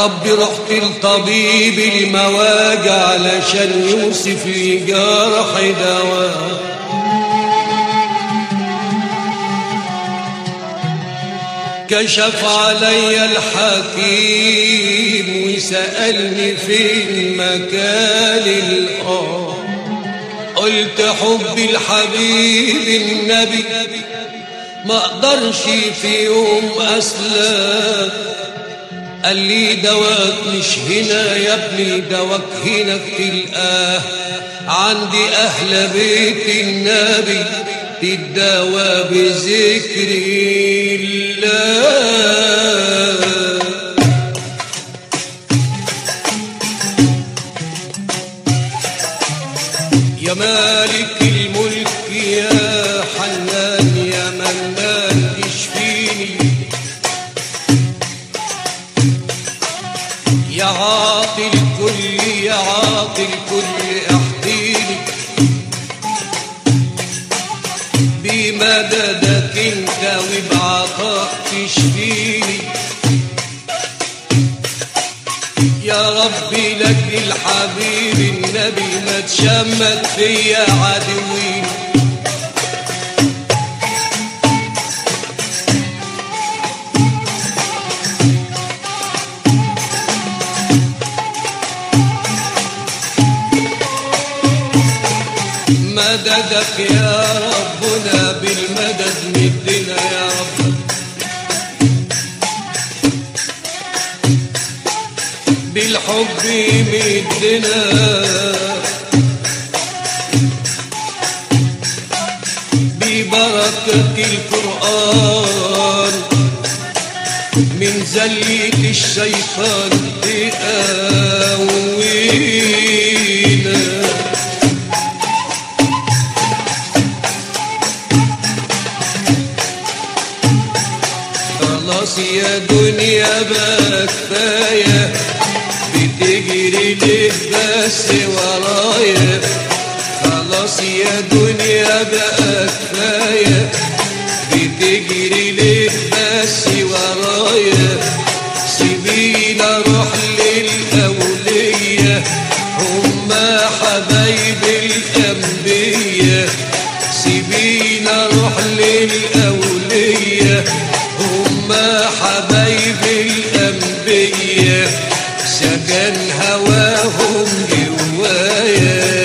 ربي رحت لطبيب المواجع علشان يوصف لي جرح دواء كشف علي الحكيم وسألني فين مكان الآه قلت حب الحبيب النبي ما اقدرش في يوم اسلم قال لي دواك مش هنا يا ابني دواك هنا تلقاه عندي اهل بيت النبي تداوى بذكر الله يا مالك الملك يا حنان يا منان تشفيني يا عاطي الكل يا عاطي الكل احضيني بمددك انت وبعطاك تشفيني يا ربي لك الحبيب النبي ما تشمت فيا عدوين مددك يا ربنا بالمدد مدنا يا رب بالحب مدنا ببركة القرآن من زلة الشيطان تقاوينا خلاص يا دنيا بقى كفايه بتجري ليه بس ورايا خلاص يا دنيا بقى كفايه بتجري ليه بس ورايا سيبينا اروح للاوليه هما حبايب الانبياء سيبينا اروح للاوليه هما حبايب الانبياء سكن هواهم جوايا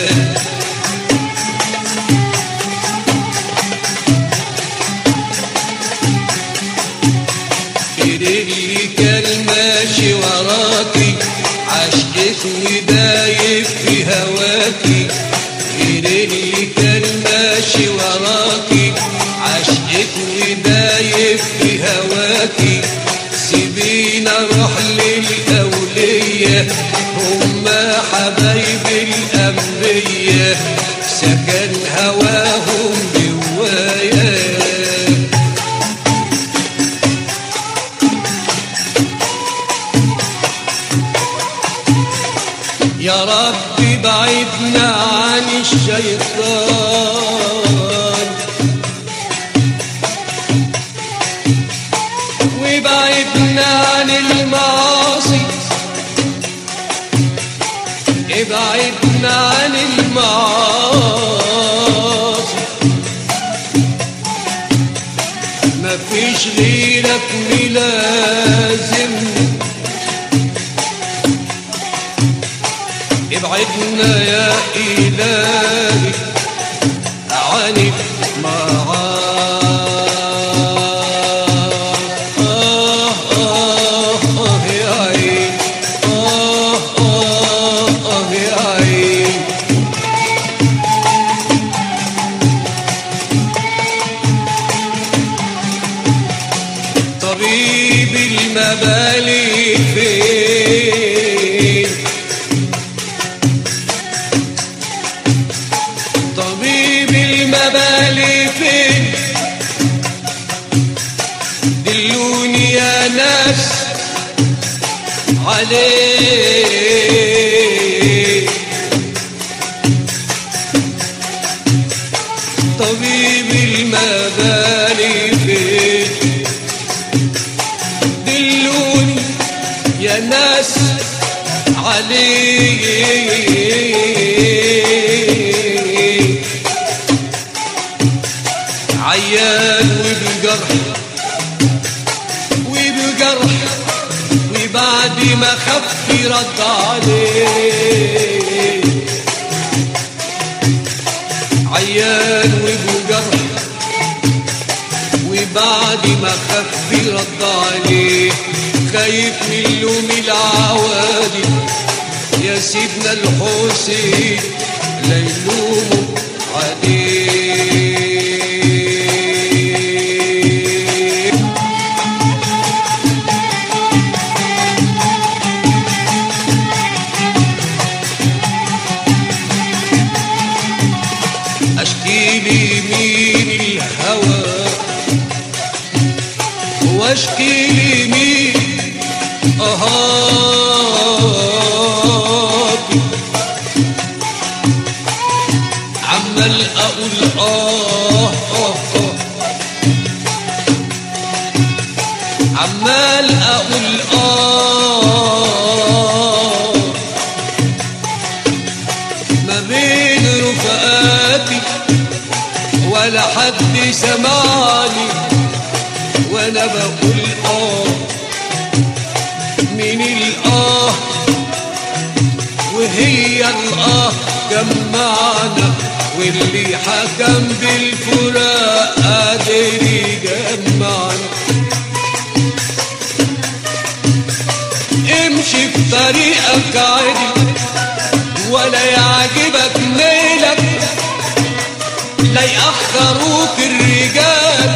خير اللي كان ماشي وراكي عشقك ودايب في هواكي غير اللي كان ماشي وراكي عشقك ودايب في هواكي سيبينا اروح للاوليه هما حبايب الانبياء سكن هواهم جوايا يا رب بعدنا عن الشيطان وبعدنا عن المعاصي ابعدنا عن المعاصي مفيش غيرك ملازم ابعدنا يا إلهي عن المعاصي آه آه آه يا عين آه آه آه يا عين طبيب المبالي فين طبيب المبالي فين دلوني يا ناس عليه طبيب المبالي فين دلوني يا ناس عليه عيان وبجرح وبجرح وبعد ما خف رد عليه عيان وبجرح وبعد ما خف رد عليه خايف من لوم العوادي يا سيدنا الحسين لا يلوموا عليه اشكي لي مين الهوى واشكي لي مين اهاتي عمال اقول اه اه اه عمال اقول اه ما بين رفقاتي ولا حد سمعني وانا بقول اه من الاه وهي الاه جمعنا واللي حكم بالفراق قادر يجمعنا امشي في طريقك عادي ولا يعجبك ميلك لا يأخروك الرجال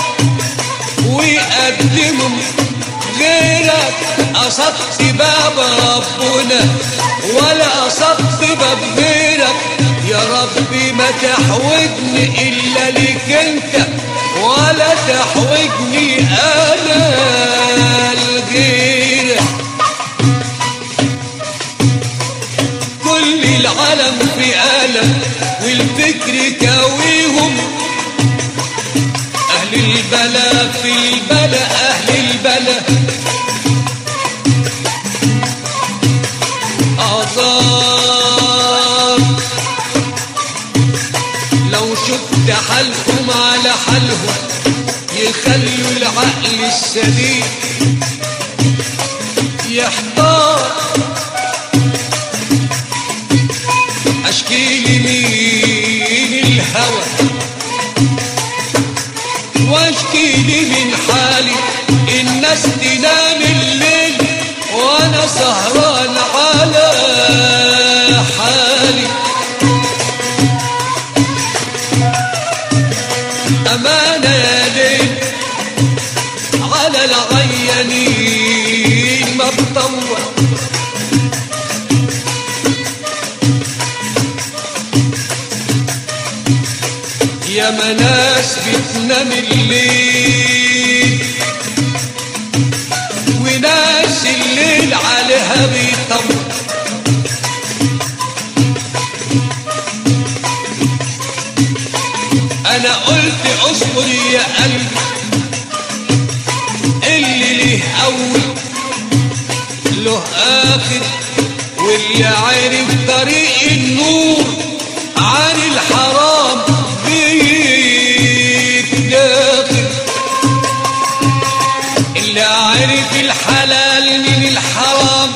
ويقدموا غيرك قصدت باب ربنا ولا قصدت باب غيرك يا ربي ما تحوجني الا ليك انت ولا تحوجني انا لغيرك كل العالم في ألم والفكر كاويهم أهل البلا في البلا أهل البلا أعذار لو شفت حالهم على حالهم يخلوا العقل السليم يحتار اشكي لي مين الهوى واشكي لي من حالي الناس تنام الليل وانا سهران على حالي امانه يا ليل على العيانين ما بطول يا مناس بتنام الليل وناس الليل عليها بيطمر انا قلت اصبر يا قلبي اللي ليه اول له اخر واللي عارف طريق النور عن الحرام بيتداخل اللي عارف الحلال من الحرام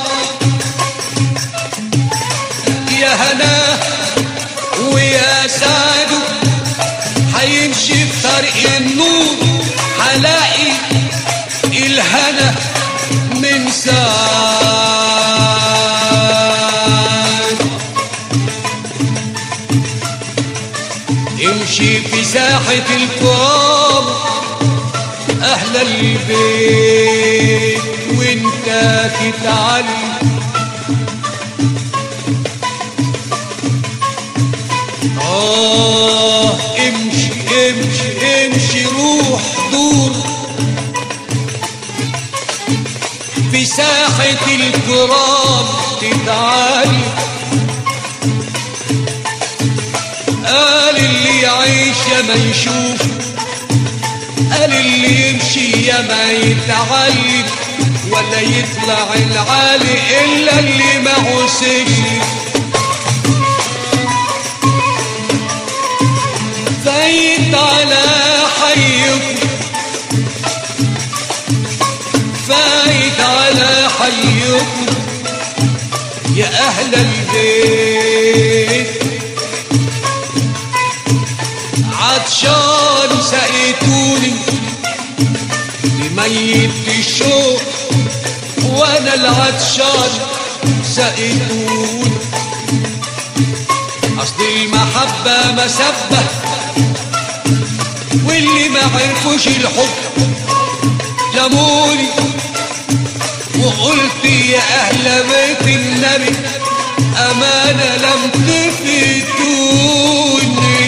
يا هناه ويا سعده هيمشي في طريق النور هلاقي الهنا من سعد امشي في ساحة الكرام أهل البيت وانت تتعلم آه امشي امشي امشي روح دور في ساحة الكرام تتعالي قال اللي يعيش يا ما يشوف قال اللي يمشي يا ما يتعلم ولا يطلع العالي الا اللي معه سلم فايت على حيكم فايت على حيكم يا اهل البيت عطشان سقيتوني لميت الشوق وانا العطشان سقيتوني اصل المحبة مسبة واللي ما عرفوش الحب لموني وقلت يا اهل بيت النبي امانة لم تفيدوني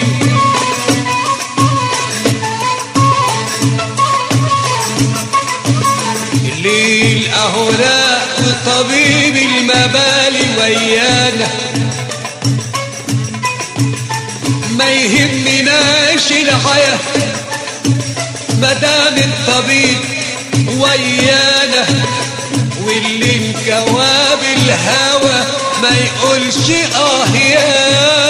الليل اهولاء وطبيب المبالي ويانا ما يهمناش الحياة مدام الطبيب ويانا واللي انكواب الهوى ما يقولش اه يا